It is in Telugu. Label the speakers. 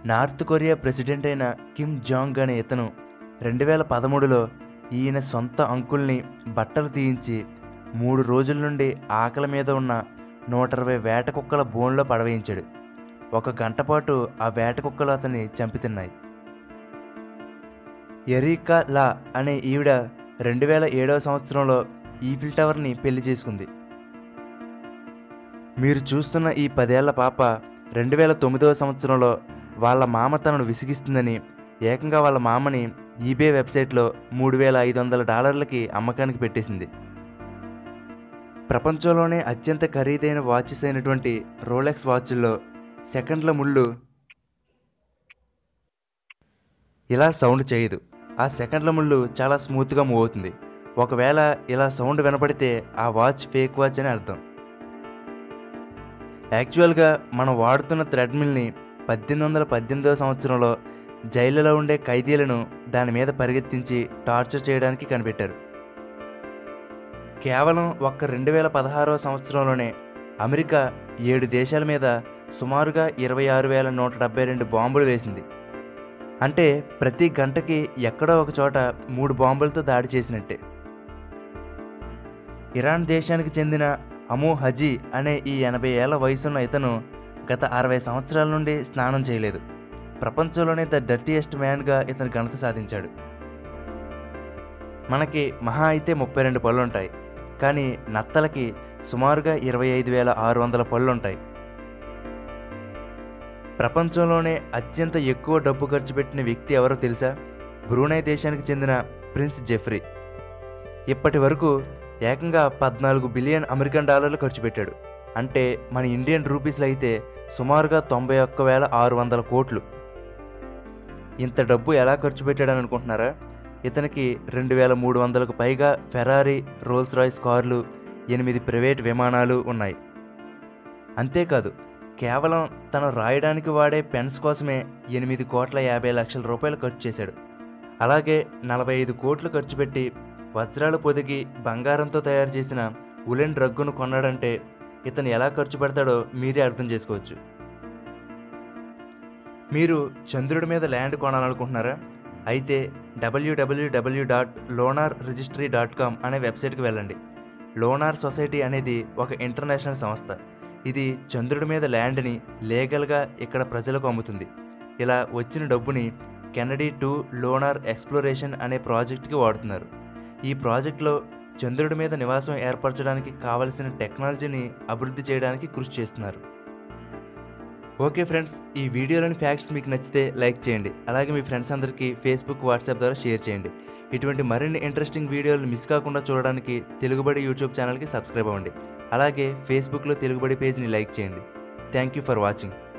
Speaker 1: నార్త్ కొరియా ప్రెసిడెంట్ అయిన కిమ్ జాంగ్ అనే ఇతను రెండు వేల పదమూడులో ఈయన సొంత అంకుల్ని బట్టలు తీయించి మూడు రోజుల నుండి ఆకలి మీద ఉన్న నూట ఇరవై వేట కుక్కల బోన్లో పడవేయించాడు ఒక గంట పాటు ఆ వేట కుక్కలు అతన్ని చంపితున్నాయి ఎరికా లా అనే ఈవిడ రెండు వేల ఏడవ సంవత్సరంలో ఈఫిల్ టవర్ని పెళ్లి చేసుకుంది మీరు చూస్తున్న ఈ పదేళ్ల పాప రెండు వేల తొమ్మిదవ సంవత్సరంలో వాళ్ళ మామ తనను విసిగిస్తుందని ఏకంగా వాళ్ళ మామని ఈబే వెబ్సైట్లో మూడు వేల ఐదు వందల డాలర్లకి అమ్మకానికి పెట్టేసింది ప్రపంచంలోనే అత్యంత ఖరీదైన వాచెస్ అయినటువంటి రోలెక్స్ వాచ్ల్లో సెకండ్ల ముళ్ళు ఇలా సౌండ్ చేయదు ఆ సెకండ్ల ముళ్ళు చాలా స్మూత్గా మూవ్ అవుతుంది ఒకవేళ ఇలా సౌండ్ వినపడితే ఆ వాచ్ ఫేక్ వాచ్ అని అర్థం యాక్చువల్గా మనం వాడుతున్న థ్రెడ్మిల్ని పద్దెనిమిది వందల పద్దెనిమిదవ సంవత్సరంలో జైలులో ఉండే ఖైదీలను దాని మీద పరిగెత్తించి టార్చర్ చేయడానికి కనిపెట్టారు కేవలం ఒక్క రెండు వేల పదహారవ సంవత్సరంలోనే అమెరికా ఏడు దేశాల మీద సుమారుగా ఇరవై ఆరు వేల నూట డెబ్బై రెండు బాంబులు వేసింది అంటే ప్రతి గంటకి ఎక్కడో ఒక చోట మూడు బాంబులతో దాడి చేసినట్టే ఇరాన్ దేశానికి చెందిన అమూ హజీ అనే ఈ ఎనభై ఏళ్ల వయసున్న ఇతను గత అరవై సంవత్సరాల నుండి స్నానం చేయలేదు ప్రపంచంలోనే ద డర్టీయెస్ట్ మ్యాన్గా ఇతను ఘనత సాధించాడు మనకి మహా అయితే ముప్పై రెండు పళ్ళు ఉంటాయి కానీ నత్తలకి సుమారుగా ఇరవై ఐదు వేల ఆరు వందల పళ్ళు ఉంటాయి ప్రపంచంలోనే అత్యంత ఎక్కువ డబ్బు ఖర్చు పెట్టిన వ్యక్తి ఎవరో తెలుసా బ్రూనై దేశానికి చెందిన ప్రిన్స్ జెఫ్రీ ఇప్పటి వరకు ఏకంగా పద్నాలుగు బిలియన్ అమెరికన్ డాలర్లు ఖర్చు పెట్టాడు అంటే మన ఇండియన్ రూపీస్లో అయితే సుమారుగా తొంభై ఒక్క వేల ఆరు వందల కోట్లు ఇంత డబ్బు ఎలా ఖర్చు పెట్టాడని అనుకుంటున్నారా ఇతనికి రెండు వేల మూడు వందలకు పైగా ఫెరారీ రోల్స్ రాయ్స్ కార్లు ఎనిమిది ప్రైవేట్ విమానాలు ఉన్నాయి అంతేకాదు కేవలం తను రాయడానికి వాడే పెన్స్ కోసమే ఎనిమిది కోట్ల యాభై లక్షల రూపాయలు ఖర్చు చేశాడు అలాగే నలభై ఐదు కోట్లు ఖర్చు పెట్టి వజ్రాలు పొదిగి బంగారంతో తయారు చేసిన ఉలెన్ డ్రగ్గును కొన్నాడంటే ఇతను ఎలా ఖర్చు పెడతాడో మీరే అర్థం చేసుకోవచ్చు మీరు చంద్రుడి మీద ల్యాండ్ కొనాలనుకుంటున్నారా అయితే డబ్ల్యూడబ్ల్యూడబ్ల్యూ dot lunar registry dot com అనే వెబ్సైట్కి వెళ్ళండి లోనార్ సొసైటీ అనేది ఒక ఇంటర్నేషనల్ సంస్థ ఇది చంద్రుడి మీద ల్యాండ్ని లీగల్గా ఇక్కడ ప్రజలకు అమ్ముతుంది ఇలా వచ్చిన డబ్బుని కెనడీ టు లోనార్ ఎక్స్ప్లోరేషన్ అనే ప్రాజెక్ట్కి వాడుతున్నారు ఈ ప్రాజెక్ట్లో చంద్రుడి మీద నివాసం ఏర్పరచడానికి కావలసిన టెక్నాలజీని అభివృద్ధి చేయడానికి కృషి చేస్తున్నారు ఓకే ఫ్రెండ్స్ ఈ వీడియోలోని ఫ్యాక్ట్స్ మీకు నచ్చితే లైక్ చేయండి అలాగే మీ ఫ్రెండ్స్ అందరికీ ఫేస్బుక్ వాట్సాప్ ద్వారా షేర్ చేయండి ఇటువంటి మరిన్ని ఇంట్రెస్టింగ్ వీడియోలు మిస్ కాకుండా చూడడానికి తెలుగుబడి యూట్యూబ్ ఛానల్కి సబ్స్క్రైబ్ అవ్వండి అలాగే ఫేస్బుక్లో తెలుగుబడి పేజ్ని లైక్ చేయండి థ్యాంక్ యూ ఫర్ వాచింగ్